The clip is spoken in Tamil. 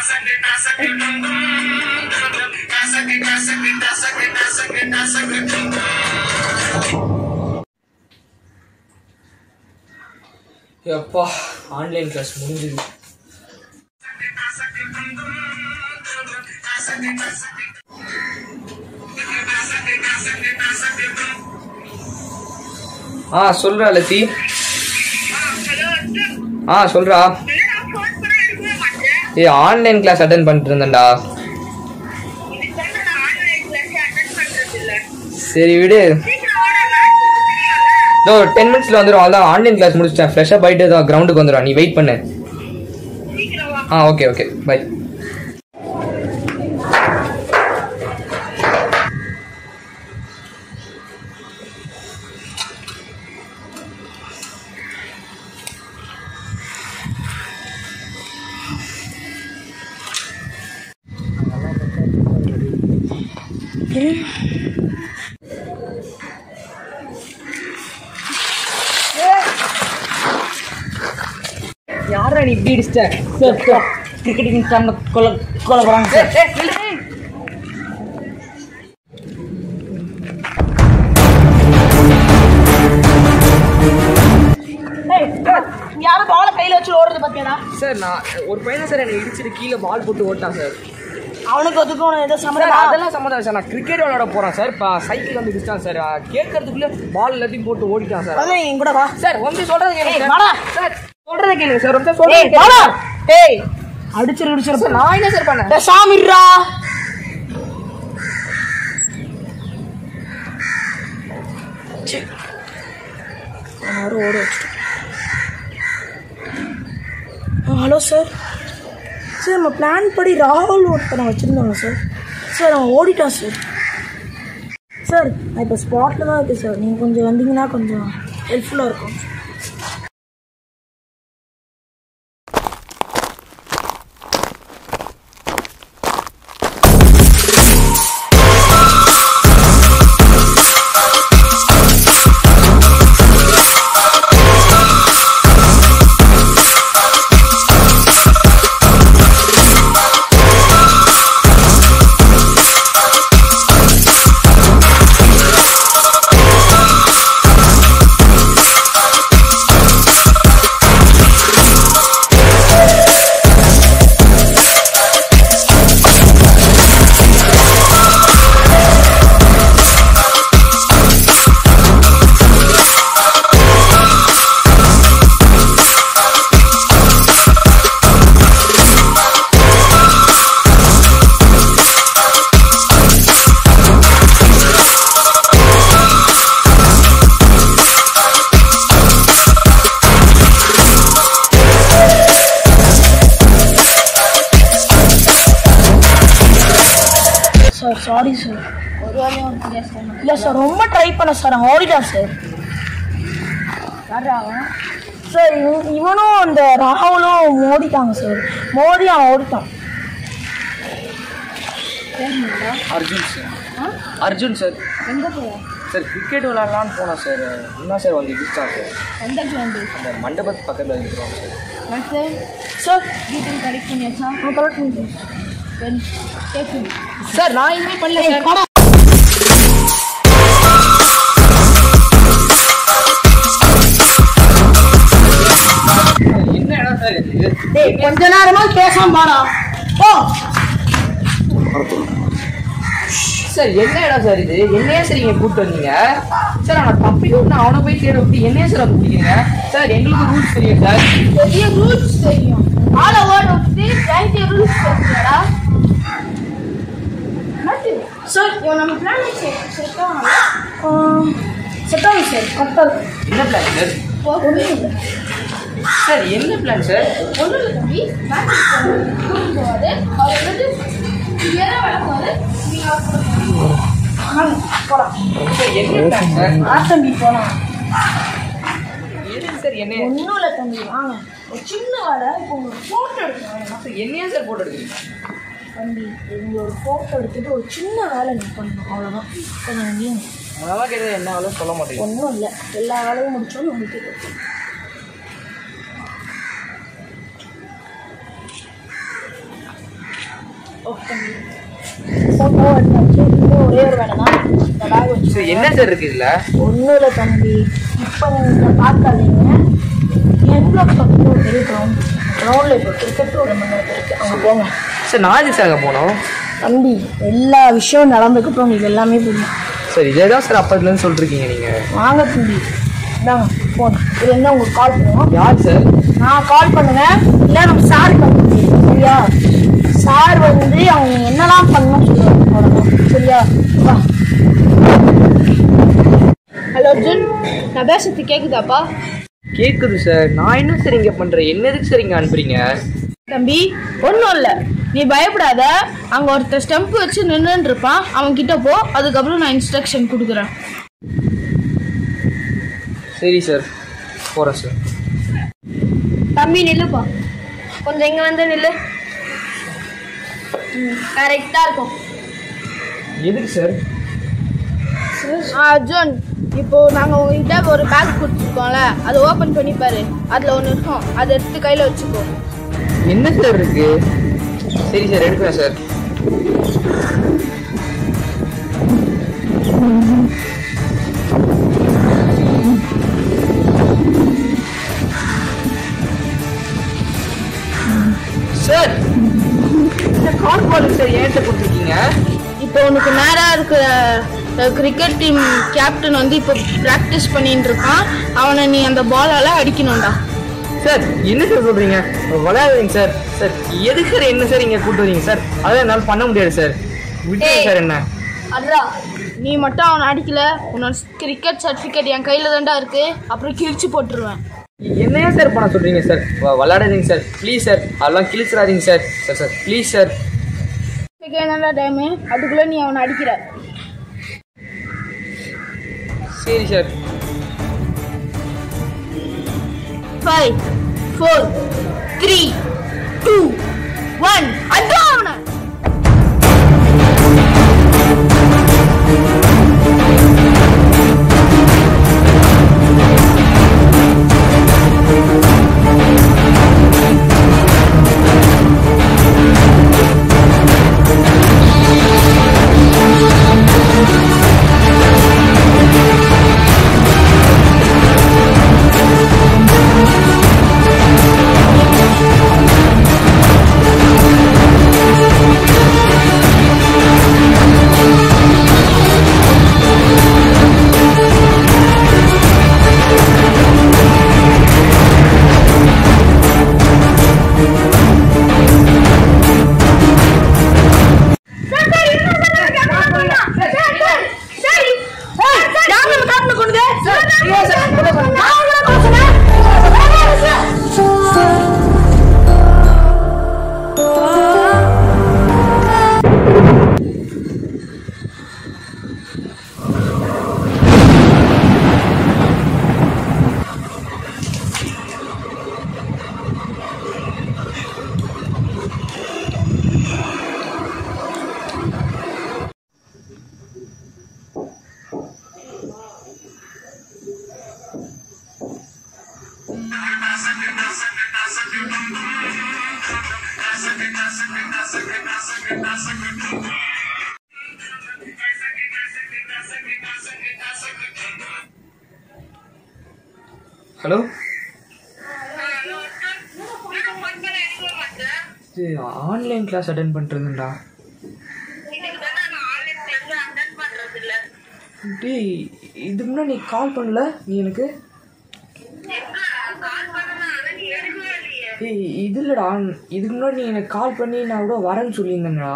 எப்பா ஆன்லைன் கிளாஸ் முடிஞ்சுது ஆ சொல்றா லத்தி ஆ சொல்றா ஏ ஆன்லைன் கிளாஸ் அட்டன் பண்ணிட்டு இருந்தேன்டா சரி விடு இதோ டென் மினிட்ஸ்ல வந்துடும் அதான் ஆன்லைன் கிளாஸ் முடிச்சிட்டேன் ஃப்ரெஷ்ஷாக போயிட்டு தான் கிரவுண்டுக்கு வந்துடும் நீ வெயிட் பண்ணு ஆ ஓகே ஓகே பை யாரா நீ இப்படி இடிச்சிட்ட சார் சார் கிரிக்கெட் இன்ஸ்டாம்ல கொல்ல கொல்ல போகிறாங்க சார் யாரும் பால கையில வச்சு ஓடுறது பாத்தியாடா சார் நான் ஒரு பையன் சார் என்னை இடிச்சிட்டு கீழே பால் போட்டு ஓட்டான் சார் அவனுக்கு அதுக்கும் ஏதோ சார் சம்மந்தம் அதெல்லாம் சம்மந்தம் சார் நான் கிரிக்கெட் விளையாட போறேன் சார் இப்போ சைக்கிள் வந்து இடிச்சிட்டான் சார் கேட்கறதுக்குள்ளே பால் எல்லாத்தையும் போட்டு ஓடிட்டான் சார் அதான் என் கூட வா சார் வந்து சொல்றது கேளுங்க ஏய், சார். வாடா. சார் சொல்றத கேளுங்க சார் ரொம்ப ஏய் சொல்றது வாடா கேளுங்க. ஏய் அடிச்சிரு அடிச்சிரு சார் நான் என்ன சார் பண்ணேன் சாமிரா யாரும் ஓட வச்சுட்டோம் ஹலோ சார் சார் நம்ம பிளான் படி ராகுல் ஒருத்தனை வச்சுருந்தோங்க சார் சார் அவன் ஓடிட்டான் சார் சார் நான் இப்போ ஸ்பாட்டில் தான் இருக்கேன் சார் நீங்கள் கொஞ்சம் வந்தீங்கன்னா கொஞ்சம் ஹெல்ப்ஃபுல்லாக இருக்கும் சார் சாரி சார் இல்லை சார் ரொம்ப ட்ரை பண்ண சார் அவன் ஓடிட்டான் சார் சார் இவ- இவனும் அந்த ராகுலும் மோதிட்டாங்க சார் மோதி அவன் ஓடிட்டான் அர்ஜுன் சார் அர்ஜுன் சார் எங்கே போய சார் கிரிக்கெட் விளையாடலான்னு போனேன் சார் என்ன சார் வந்து இடிச்சிட்டான் சார் எந்த கிரவுண்டு அந்த மண்டபத்து பக்கத்தில் இருக்கிறோம் சார் ಮತ್ತೆ ಸರ್ ಡೀಟೇಲ್ ಕಲೆಕ್ಟ್ ಮಾಡಿ ಸರ್ ಹಾಂ ಕಲೆಕ್ಟ್ ಮಾಡಿ ದೆನ್ ಟೇಕ್ ಇಟ್ சார் நான் எதுவுமே பண்ணல சார் என்ன இடம் சார் இது டேய் கொஞ்ச நேரமா பேசாம பாடா ஓ சார் என்ன இடம் சார் இது என்னையா சார் இங்க கூப்பிட்டு வந்தீங்க சார் அவனை தப்பி விட்டு அவனை போய் தேட விட்டு என்னையா சார் வந்து பிடிக்கிறீங்க சார் எங்களுக்கு ரூல்ஸ் தெரியும் சார் பெரிய ரூல்ஸ் தெரியும் ஆள ஓட விட்டு ரைட் ரூல்ஸ் தெரியாடா சார் இவன் நம்ம பிளான் செட் ஆகும் செட் ஆகும் சார் கரெக்டாக என்ன பிளான் சார் ஒன்றும் இல்லை சார் என்ன பிளான் சார் ஒன்றும் இல்லை தம்பி மேட்ச் கூட்டிட்டு போவாது அவர் வந்து ஏற வளர்ப்பாரு நீங்கள் போகலாம் சார் என்ன பிளான் சார் ஆ தம்பி போகலாம் எதுக்கு சார் என்ன ஒன்றும் இல்லை தம்பி வாங்க ஒரு சின்ன வேலை இப்போ உங்களுக்கு ஃபோட்டோ எடுக்கணும் சார் என்னையா சார் போட்டோ எடுக்கிறீங்க தம்பி இவங்க ஒரு ஃபோட்டோ எடுத்துட்டு ஒரு சின்ன வேலை நீ பண்ணணும் அவ்வளோதான் கொஞ்சம் நீங்க முதல்ல கேட்டது என்ன வேலை சொல்ல மாட்டேங்க ஒன்றும் இல்லை எல்லா வேலையும் முடிச்சோன்னு உங்களுக்கு தெரியும். ஓகே ஃபோட்டோ எடுத்தாச்சு இன்னும் ஒரே ஒரு வேலை தான் இந்த பேக் வச்சு சார் என்ன சார் இருக்கு இதுல ஒன்றும் இல்லை தம்பி இப்போ நீங்கள் பார்க்காதீங்க என் பிளாக் பக்கத்தில் ஒரு பெரிய கிரவுண்ட் கிரவுண்டில் இப்போ கிரிக்கெட் டோர்னமெண்ட் இருக்குது அங்கே போங்க சார் நான் எதுக்கு சார் அங்கே போனோம் தம்பி எல்லா விஷயம் நடந்ததுக்கப்புறம் உங்களுக்கு எல்லாமே புரியும் சார் இதே தான் சார் அப்பத்துலேருந்து சொல்லிருக்கீங்க நீங்கள் வாங்க தம்பி இந்தாங்க ஃபோன் இது என்ன உங்களுக்கு கால் பண்ணுவோம் யார் சார் நான் கால் பண்ணுவேன் இல்லை நம்ம சார் பண்ணுங்க சரியா சார் வந்து அவங்க என்னெல்லாம் பண்ணணும்னு சொல்லுவாங்க அவ்வளோதான் சரியா வா ஹலோ அர்ஜுன் நான் பேசுறது கேக்குதாப்பா கேட்குது சார் நான் என்ன சார் இங்கே பண்ணுறேன் என்ன எதுக்கு சார் இங்கே அனுப்புறீங்க தம்பி ஒன்றும் இல்லை நீ பயப்படாத அங்கே ஒருத்தர் ஸ்டெம்ப் வச்சு நின்றுன்னு இருப்பான் அவன் கிட்ட போ அதுக்கப்புறம் நான் இன்ஸ்ட்ரக்ஷன் கொடுக்குறேன் சரி சார் போகிறேன் சார் தம்பி நில்லுப்பா கொஞ்சம் இங்கே வந்து நில்லு கரெக்டாக இருக்கும் எதுக்கு சார் ஆ, அர்ஜுன் இப்போ நாங்கள் உங்ககிட்ட ஒரு பேக் கொடுத்துருக்கோம்ல அதை ஓப்பன் பண்ணி பாரு அதில் ஒன்று இருக்கும் அதை எடுத்து கையில் வச்சுக்கோ என்ன சார் இருக்கு சரி சார் எடுக்கிறேன் சார் சார் இந்த கால் பால் சார் ஏன்ட்ட கொடுத்துருக்கீங்க இப்போ உனக்கு நேராக இருக்கிற கிரிக்கெட் டீம் கேப்டன் வந்து இப்போ ப்ராக்டிஸ் பண்ணிட்டு இருக்கான் அவனை நீ அந்த பாலால் அடிக்கணும்டா சார் என்ன சார் சொல்றீங்க விளையாடுறீங்க சார் சார் எதுக்கு சார் என்ன சார் இங்க கூட்டு வரீங்க சார் அதெல்லாம் என்னால் பண்ண முடியாது சார் விட்டுருங்க சார் என்ன அட்ரா நீ மட்டும் அவனை அடிக்கல உன்னோட கிரிக்கெட் சர்டிஃபிகேட் என் கையில் தான்டா இருக்கு அப்புறம் கிழிச்சு போட்டுருவேன் என்னையா சார் பண்ண சொல்றீங்க சார் வ- விளையாடாதீங்க சார் ப்ளீஸ் சார் அதெல்லாம் கிழிச்சிடாதீங்க sir sir sir please sir என்னடா டைமு அதுக்குள்ளே நீ அவனை அடிக்கிற சரி sir five four three two one அட்ரா அவனை ஹலோ இது ஆன்லைன் கிளாஸ் அட்டன் பண்ணுறதுண்டா டேய் இதுக்கு முன்னாடி நீ கால் பண்ணல நீ எனக்கு ஏய் இது இல்லைடா இதுக்கு முன்னாடி நீ எனக்கு கால் பண்ணி நான் கூட வரேன்னு சொல்லியிருந்தேங்கடா